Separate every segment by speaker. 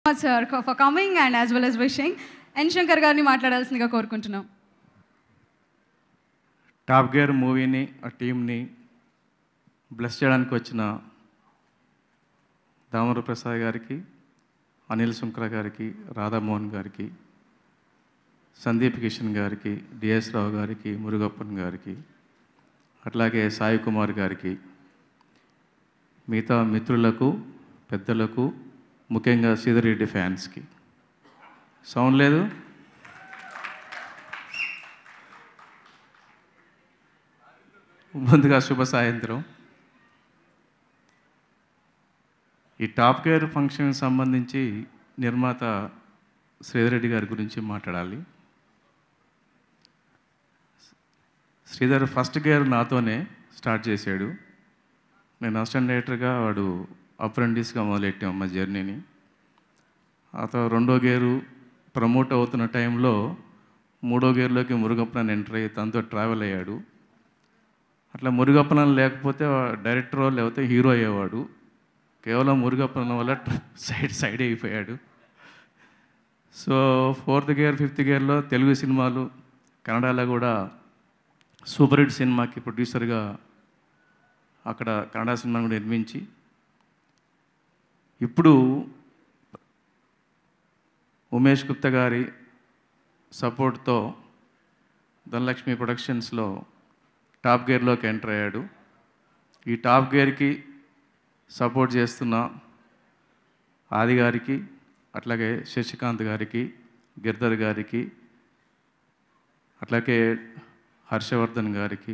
Speaker 1: much sir for coming and as well as wishing N Shankar గారిని మాట్లాడాల్సిందిగా కోరుకుంటున్నాం
Speaker 2: top gear మూవీని ఆ టీంని బ్లెస్ చేయడానికి వచ్చిన దామర ప్రసాద్ గారికి అనిల్ శుంకర గారికి రాధామోహన్ గారికి సందీప్ కిషన్ గారికి డిఎస్ రావు గారికి మురుగప్పన్ గారికి అట్లాగే సాయి కుమార్ గారికి మిగతా మిత్రులకు పెద్దలకు ముఖ్యంగా సీదరెడ్డి ఫ్యాన్స్కి సౌండ్ లేదు ముందుగా శుభ సాయంత్రం ఈ టాప్ గేర్ ఫంక్షన్కి సంబంధించి నిర్మాత శ్రీధర్ రెడ్డి గారి గురించి మాట్లాడాలి శ్రీధర్ ఫస్ట్ గేర్ నాతోనే స్టార్ట్ చేశాడు నేను అసిస్టెంట్ డైరెక్టర్గా వాడు అప్రెంటిస్గా మొదలెట్టాం మా జర్నీని ఆ తర్వాత రెండో గేరు ప్రమోట్ అవుతున్న టైంలో మూడో గేర్లోకి మురుగప్పని ఎంటర్ అయ్యి తనతో ట్రావెల్ అయ్యాడు అట్లా మురుగప్పనం లేకపోతే డైరెక్టర్ లేకపోతే హీరో అయ్యేవాడు కేవలం మురుగప్పనం వల్ల ట్ర- సైడ్ సైడ్ అయిపోయాడు సో ఫోర్త్ గేర్ ఫిఫ్త్ గేర్లో తెలుగు సినిమాలు కన్నడలో కూడా సూపర్ హిట్ సినిమాకి ప్రొడ్యూసర్గా అక్కడ కన్నడ సినిమాను కూడా నిర్మించి ఇప్పుడు ఉమేష్ గుప్తా గారి సపోర్ట్తో ధనలక్ష్మి ప్రొడక్షన్స్లో టాప్ గేర్లోకి ఎంటర్ అయ్యాడు ఈ టాప్ గేర్కి సపోర్ట్ చేస్తున్న ఆది గారికి అట్లాగే శశికాంత్ గారికి గిర్ధర్ గారికి అట్లాగే హర్షవర్ధన్ గారికి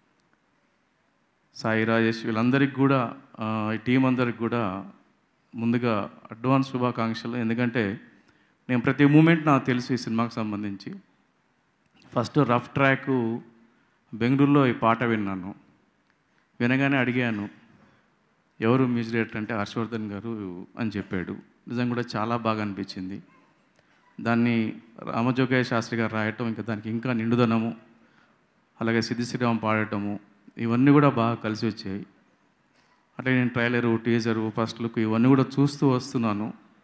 Speaker 2: సాయి రాజేష్ వీళ్ళందరికీ కూడా ఆ, ఈ టీం అందరికి కూడా ముందుగా అడ్వాన్స్ శుభాకాంక్షలు ఎందుకంటే నేను ప్రతి మూమెంట్ నాకు తెలుసు ఈ సినిమాకి సంబంధించి ఫస్ట్ రఫ్ ట్రాక్ బెంగళూరులో ఈ పాట విన్నాను వినగానే అడిగాను ఎవరు మ్యూజిక్ డైరెక్టర్ అంటే హర్షవర్ధన్ గారు అని చెప్పాడు నిజంగా కూడా చాలా బాగా అనిపించింది దాన్ని రామజోగయ్య శాస్త్రి గారు రాయటం ఇంకా దానికి ఇంకా నిండుదనము అలాగే సిద్ధి శ్రీరామ్ పాడటము ఇవన్నీ కూడా బాగా కలిసి వచ్చాయి అట్లా నేను ట్రైలరు టీజరు ఫస్ట్ లుక్ ఇవన్నీ కూడా చూస్తూ వస్తున్నాను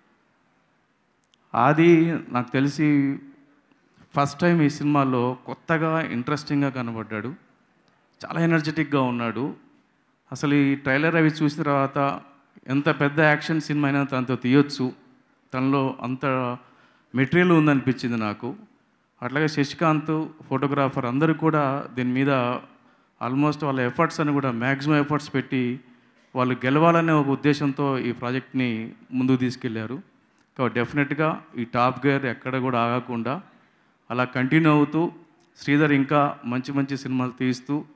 Speaker 2: ఆది నాకు తెలిసి ఫస్ట్ టైం ఈ సినిమాలో కొత్తగా ఇంట్రెస్టింగ్గా కనబడ్డాడు చాలా ఎనర్జెటిక్గా ఉన్నాడు అసలు ఈ ట్రైలర్ అవి చూసిన తర్వాత ఎంత పెద్ద యాక్షన్ సినిమా అయినా తనతో తీయొచ్చు తనలో అంత మెటీరియల్ ఉందనిపించింది నాకు అట్లాగే శశికాంత్ ఫోటోగ్రాఫర్ అందరూ కూడా దీని మీద ఆల్మోస్ట్ వాళ్ళ ఎఫర్ట్స్ అని కూడా మ్యాక్సిమం ఎఫర్ట్స్ పెట్టి వాళ్ళు గెలవాలనే ఒక ఉద్దేశంతో ఈ ప్రాజెక్ట్ని ముందుకు తీసుకెళ్లారు కాబట్టి డెఫినెట్గా ఈ టాప్ గేర్ ఎక్కడ కూడా ఆగకుండా అలా కంటిన్యూ అవుతూ శ్రీధర్ ఇంకా మంచి మంచి సినిమాలు తీస్తూ